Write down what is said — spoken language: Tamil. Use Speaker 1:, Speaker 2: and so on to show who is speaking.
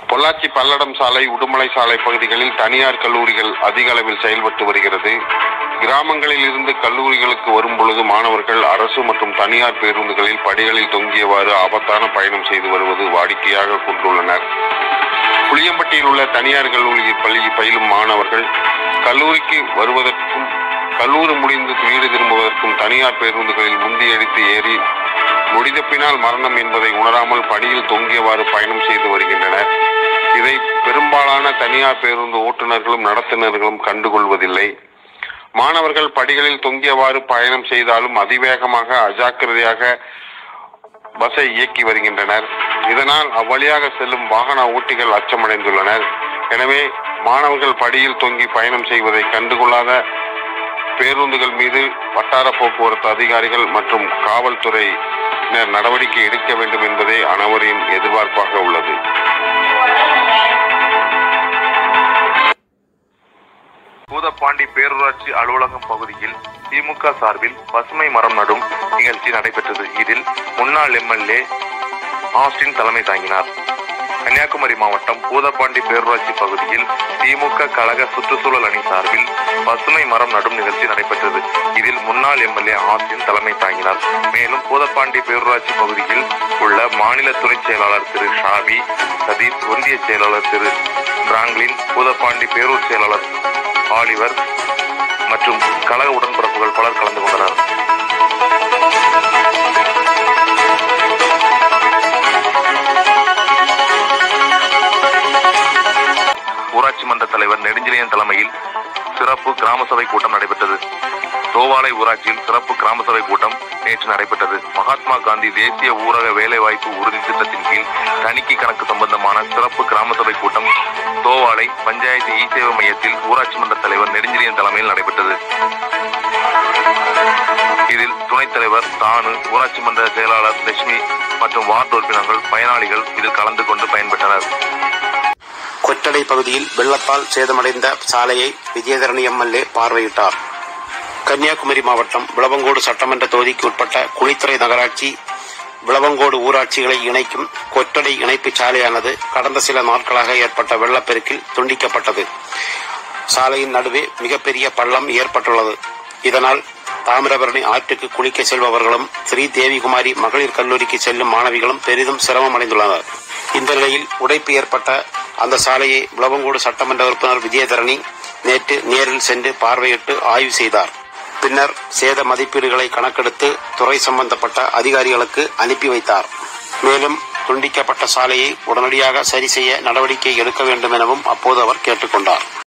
Speaker 1: பொள்ளாச்சி பல்லடம் சாலை உடுமலை சாலை பகுதிகளில் தனியார் கல்லூரிகள் அதிக அளவில் செயல்பட்டு வருகிறது கிராமங்களில் இருந்து கல்லூரிகளுக்கு வரும் பொழுது மாணவர்கள் அரசு மற்றும் தனியார் பேருந்துகளில் படிகளில் தொங்கியவாறு ஆபத்தான பயணம் செய்து வருவது வாடிக்கையாக கொண்டுள்ளனர் புளியம்பட்டியில் உள்ள தனியார் கல்லூரியில் பள்ளி பயிலும் மாணவர்கள் கல்லூரிக்கு வருவதற்கும் கல்லூரி முடிந்து வீடு திரும்புவதற்கும் தனியார் பேருந்துகளில் முந்தியடித்து ஏறி முடிதப்பினால் மரணம் என்பதை உணராமல் படியில் தொங்கியவாறு பயணம் செய்து வருகின்றனர் இதை பெரும்பாலான தனியார் பேருந்து ஓட்டுநர்களும் நடத்துனர்களும் கண்டுகொள்வதில்லை மாணவர்கள் படிகளில் தொங்கியவாறு பயணம் செய்தாலும் அதிவேகமாக அஜாக்கிரதையாக பஸ்ஸை இயக்கி வருகின்றனர் இதனால் அவ்வழியாக செல்லும் வாகன ஓட்டிகள் அச்சமடைந்துள்ளனர் எனவே மாணவர்கள் படியில் தொங்கி பயணம் செய்வதை கண்டுகொள்ளாத பேருந்துகள் மீது வட்டார போக்குவரத்து அதிகாரிகள் மற்றும் காவல்துறையினர் நடவடிக்கை எடுக்க வேண்டும் என்பதே அனைவரின் எதிர்பார்ப்பாக உள்ளது
Speaker 2: பூதப்பாண்டி பேரூராட்சி அலுவலகம் பகுதியில் திமுக சார்பில் பசுமை மரம் நடும் நிகழ்ச்சி நடைபெற்றது இதில் முன்னாள் எம்எல்ஏ ஆஸ்டின் தலைமை தாங்கினார் கன்னியாகுமரி மாவட்டம் பூதப்பாண்டி பேரூராட்சி பகுதியில் திமுக கழக சுற்றுச்சூழல் அணி சார்பில் பசுமை மரம் நடும் நிகழ்ச்சி நடைபெற்றது இதில் முன்னாள் எம்எல்ஏ ஆஸ்டின் தலைமை தாங்கினார் மேலும் பூதப்பாண்டி பேரூராட்சி பகுதியில் உள்ள மாநில துணைச் செயலாளர் திரு ஷாபி சதீஷ் ஒன்றிய செயலாளர் திரு பிராங்க்லின் பூதப்பாண்டி பேரூர் செயலாளர் ஆலிவர் மற்றும் கழக உடன்பிறப்புகள் பலர் கலந்து கொண்டனர் ஊராட்சி மன்ற தலைவர் நெடுஞ்செழியன் தலைமையில் சிறப்பு கிராம சபை கூட்டம் நடைபெற்றது தோவாலை ஊராட்சியில் சிறப்பு கிராம சபை கூட்டம் நேற்று நடைபெற்றது மகாத்மா காந்தி தேசிய ஊரக வேலைவாய்ப்பு உறுதி திட்டத்தின் கீழ் தணிக்கை கணக்கு சம்பந்தமான சிறப்பு கிராம சபை கூட்டம் தோவாலை பஞ்சாயத்து இ சேவை மையத்தில் ஊராட்சி மன்ற தலைவர் நெடுஞ்செழியன் தலைமையில் நடைபெற்றது இதில் துணைத் தலைவர் தானு ஊராட்சி மன்ற செயலாளர் லட்சுமி மற்றும் வார்டு உறுப்பினர்கள் பயனாளிகள் இதில் கலந்து கொண்டு பயன்பெற்றனர்
Speaker 3: கொற்றடை பகுதியில் வெள்ளத்தால் சேதமடைந்த சாலையை விஜயதரணி எம்எல்ஏ பார்வையிட்டார் கன்னியாகுமரி மாவட்டம் விளவங்கோடு சட்டமன்ற தொகுதிக்கு உட்பட்ட குளித்துறை நகராட்சி விளவங்கோடு ஊராட்சிகளை இணைக்கும் கொற்றடை இணைப்புச் சாலையானது கடந்த சில நாட்களாக ஏற்பட்ட வெள்ளப்பெருக்கில் துண்டிக்கப்பட்டது சாலையின் நடுவே மிகப்பெரிய பள்ளம் ஏற்பட்டுள்ளது இதனால் தாமிரபரணி ஆற்றுக்கு குளிக்க செல்பவர்களும் ஸ்ரீ தேவிகுமாரி மகளிர் கல்லூரிக்கு செல்லும் மாணவிகளும் பெரிதும் சிரமம் அடைந்துள்ளனர் இந்த நிலையில் உடைப்பு ஏற்பட்ட அந்த சாலையை விளவங்கோடு சட்டமன்ற உறுப்பினர் விஜயதரணி நேற்று நேரில் சென்று பார்வையிட்டு ஆய்வு செய்தார் பின்னர் சேத மதிப்பீடுகளை கணக்கெடுத்து துறை சம்பந்தப்பட்ட அதிகாரிகளுக்கு அனுப்பி வைத்தார் மேலும் துண்டிக்கப்பட்ட சாலையை உடனடியாக சரி செய்ய நடவடிக்கை எடுக்க வேண்டும் எனவும் அப்போது அவர் கேட்டுக்கொண்டார்